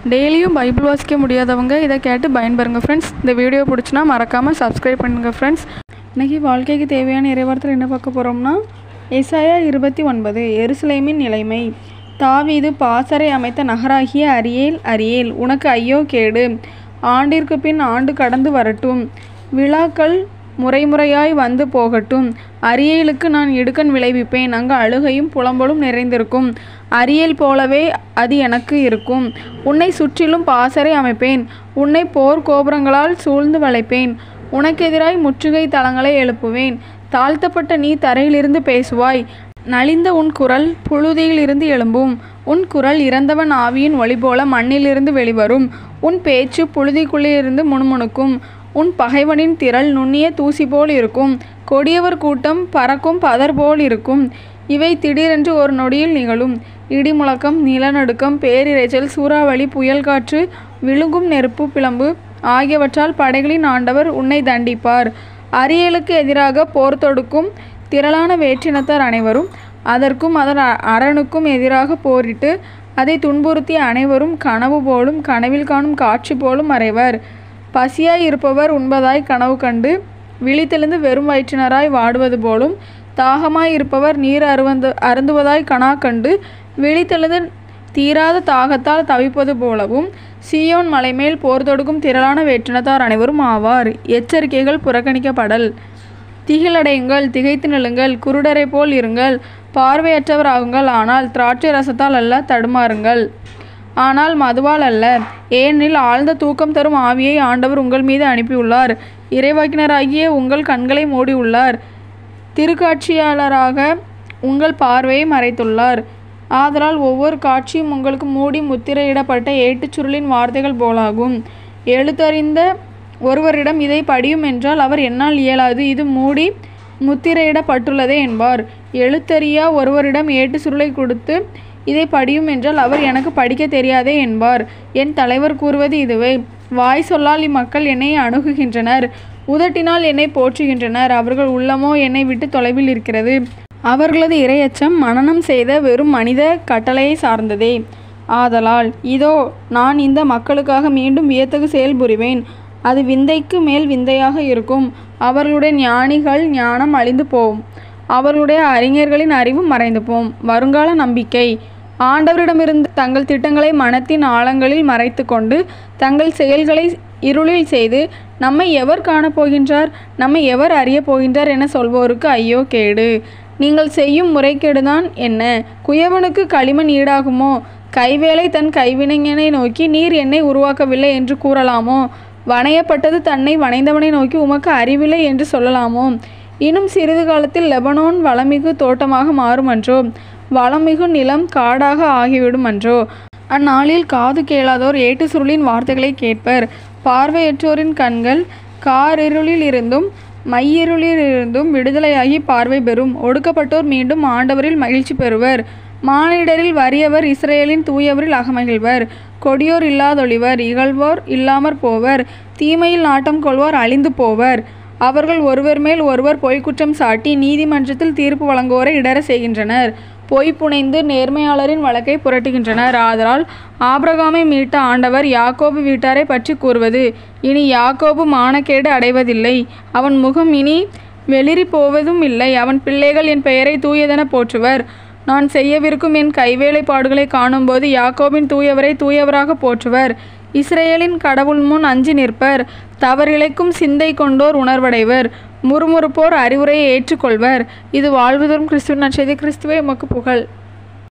டெய்லியும் பைபிள் வாசிக்க முடியாதவங்க இதை கேட்டு பயன்பெறுங்க ஃப்ரெண்ட்ஸ் இந்த வீடியோ பிடிச்சினா மறக்காமல் சப்ஸ்கிரைப் பண்ணுங்க ஃப்ரெண்ட்ஸ் இன்றைக்கி வாழ்க்கைக்கு தேவையான இறைவார்த்தையில் என்ன பார்க்க போகிறோம்னா ஏசாயா இருபத்தி ஒன்பது எருசலேமின் நிலைமை தாவீது பாசறை அமைத்த நகராகிய அரியேல் அரியேல் உனக்கு ஐயோ கேடு ஆண்டிற்கு பின் ஆண்டு கடந்து வரட்டும் விழாக்கள் முறைமுறையாய் வந்து போகட்டும் அரியேலுக்கு நான் இடுக்கண் விளைவிப்பேன் அங்கு அழுகையும் புலம்பலும் நிறைந்திருக்கும் அரியேல் போலவே அது எனக்கு இருக்கும் உன்னை சுற்றிலும் பாசறை அமைப்பேன் உன்னை போர் கோபுரங்களால் சூழ்ந்து வளைப்பேன் உனக்கெதிராய் முற்றுகை தளங்களை எழுப்புவேன் தாழ்த்தப்பட்ட நீ தரையிலிருந்து பேசுவாய் நலிந்த உன் குரல் புழுதியிலிருந்து எழும்பும் உன் குரல் இறந்தவன் ஆவியின் ஒளி போல மண்ணிலிருந்து வெளிவரும் உன் பேச்சு புழுதிக்குள்ளிருந்து முணுமுணுக்கும் உன் பகைவனின் திரள் நுண்ணிய தூசி போல் இருக்கும் கொடியவர் கூட்டம் பறக்கும் பதர் போல் இருக்கும் இவை திடீரென்று ஒரு நொடியில் நிகழும் இடி முழக்கம் நிலநடுக்கம் பேரிரைச்சல் சூறாவளி புயல் காற்று விழுங்கும் நெருப்பு பிளம்பு ஆகியவற்றால் படைகளின் ஆண்டவர் உன்னை தண்டிப்பார் அரியலுக்கு எதிராக போர் தொடுக்கும் திரளான வேற்றினத்தார் அனைவரும் அதற்கும் அதன் அ- அரணுக்கும் எதிராக போரிட்டு அதை துன்புறுத்திய அனைவரும் கனவு போலும் கனவில் காணும் காட்சி போலும் மறைவர் பசியாய் இருப்பவர் உண்பதாய் கனவு கண்டு விழித்தெழுந்து வெறும் வயிற்றினராய் வாடுவது போலும் தாகமாய் இருப்பவர் நீர் அருவந்து அருந்துவதாய் கனா கண்டு விழித்தெழுந்து தீராத தாகத்தால் தவிப்பது போலவும் சீயோன் மலைமேல் போர் தொடுக்கும் திரளான வேற்றினத்தார் அனைவரும் ஆவார் எச்சரிக்கைகள் புறக்கணிக்கப்படல் திகிலடையுங்கள் திகைத்து நில்லுங்கள் குருடரை போல் இருங்கள் பார்வையற்றவர் ஆகுங்கள் ஆனால் திராட்சை ரசத்தால் அல்ல தடுமாறுங்கள் ஆனால் மதுவால் அல்ல ஏனெனில் ஆழ்ந்த தூக்கம் தரும் ஆவியை ஆண்டவர் உங்கள் மீது அனுப்பியுள்ளார் இறைவாக்கினராகிய உங்கள் கண்களை மூடியுள்ளார் திருக்காட்சியாளராக உங்கள் பார்வையை மறைத்துள்ளார் ஆதலால் ஒவ்வொரு காட்சியும் உங்களுக்கு மூடி முத்திரையிடப்பட்ட ஏட்டுச் சுருளின் வார்த்தைகள் போலாகும் எழுத்தறிந்த ஒருவரிடம் இதை படியும் என்றால் அவர் என்னால் இயலாது இது மூடி முத்திரையிடப்பட்டுள்ளதே என்பார் எழுத்தறியா ஒருவரிடம் ஏட்டு சுருளை கொடுத்து இதை படியும் என்றால் அவர் எனக்கு படிக்க தெரியாதே என்பார் என் தலைவர் கூறுவது இதுவே வாய் சொல்லால் இம்மக்கள் என்னை அணுகுகின்றனர் உதட்டினால் என்னை போற்றுகின்றனர் அவர்கள் உள்ளமோ என்னை விட்டு தொலைவில் இருக்கிறது அவர்களது இரையச்சம் மனனம் செய்த வெறும் மனித கட்டளையை சார்ந்ததே ஆதலால் இதோ நான் இந்த மக்களுக்காக மீண்டும் வியத்தகு செயல் புரிவேன் அது விந்தைக்கு மேல் விந்தையாக இருக்கும் அவர்களுடைய ஞானிகள் ஞானம் அழிந்து போகும் அவர்களுடைய அறிஞர்களின் அறிவு மறைந்து போம் வருங்கால நம்பிக்கை ஆண்டவரிடமிருந்து தங்கள் திட்டங்களை மனத்தின் ஆழங்களில் மறைத்து கொண்டு தங்கள் செயல்களை இருளில் செய்து நம்மை எவர் காணப்போகின்றார் நம்மை எவர் அறியப் போகின்றார் என சொல்வோருக்கு ஐயோ கேடு நீங்கள் செய்யும் முறைகேடுதான் என்ன குயவனுக்கு களிமண் ஈடாகுமோ கைவேலை தன் கைவினைஞனை நோக்கி நீர் என்னை உருவாக்கவில்லை என்று கூறலாமோ வணையப்பட்டது தன்னை வணைந்தவனை நோக்கி உமக்கு அறிவில்லை என்று சொல்லலாமோ இன்னும் சிறிது காலத்தில் லெபனோன் வளமிகு தோட்டமாக மாறுமன்றோ வளமிகு நிலம் காடாக ஆகிவிடும் அன்றோ அந்நாளில் காது கேளாதோர் ஏட்டு சுருளின் வார்த்தைகளை கேட்பர் பார்வையற்றோரின் கண்கள் காரிருளில் இருந்தும் மையிருளில் இருந்தும் விடுதலையாகி பார்வை பெறும் ஒடுக்கப்பட்டோர் மீண்டும் ஆண்டவரில் மகிழ்ச்சி பெறுவர் மானிடரில் வறியவர் இஸ்ரேலின் தூயவரில் அகமகிழ்வர் கொடியோர் இல்லாதொழிவர் இகழ்வோர் இல்லாமற் போவர் தீமையில் நாட்டம் கொள்வோர் அழிந்து போவர் அவர்கள் ஒருவர் மேல் ஒருவர் பொய்க்குற்றம் சாட்டி நீதிமன்றத்தில் தீர்ப்பு வழங்குவோரை இடர செய்கின்றனர் பொய் புனைந்து நேர்மையாளரின் வழக்கை புரட்டுகின்றனர் ஆதலால் ஆபிரகாமை மீட்ட ஆண்டவர் யாக்கோபு வீட்டாரை பற்றி கூறுவது இனி யாக்கோபு மானக்கேடு அடைவதில்லை அவன் முகம் இனி வெளிரி போவதும் இல்லை அவன் பிள்ளைகள் என் பெயரை தூயதென போற்றுவர் நான் செய்யவிருக்கும் என் கைவேலைப்பாடுகளை காணும்போது யாக்கோபின் தூயவரை தூயவராக போற்றுவர் இஸ்ரேலின் கடவுள் முன் அஞ்சி நிற்பர் தவறிழைக்கும் சிந்தை கொண்டோர் உணர்வடைவர் முறுமுறுப்போர் அறிவுரையை ஏற்றுக்கொள்வர் இது வாழ்வு தரும் கிறிஸ்துவின் நற்செய்தி கிறிஸ்துவே உமக்கு புகழ்